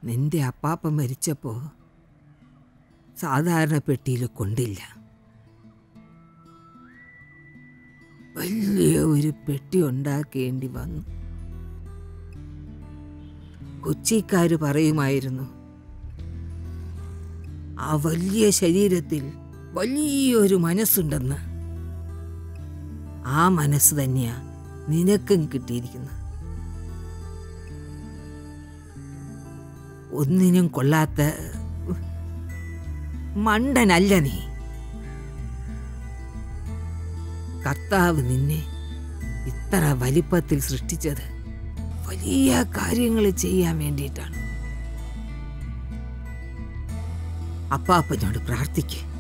നിന്റെ അപ്പാപ്പ മരിച്ചപ്പോ സാധാരണ പെട്ടിയിൽ കൊണ്ടില്ല വലിയ ഒരു പെട്ടി ഉണ്ടാക്കേണ്ടി വന്നു കൊച്ചിക്കാര് പറയുമായിരുന്നു ആ വലിയ ശരീരത്തിൽ വലിയൊരു മനസ്സുണ്ടെന്ന് ആ മനസ്സ് തന്നെയാ നിനക്കും കിട്ടിയിരിക്കുന്നത് ഒന്നിനും കൊള്ളാത്ത മണ്ടനല്ല നീ കർത്താവ് നിന്നെ ഇത്ര വലിപ്പത്തിൽ സൃഷ്ടിച്ചത് വലിയ കാര്യങ്ങൾ ചെയ്യാൻ വേണ്ടിയിട്ടാണ് അപ്പാപ്പനോട് പ്രാർത്ഥിക്കുക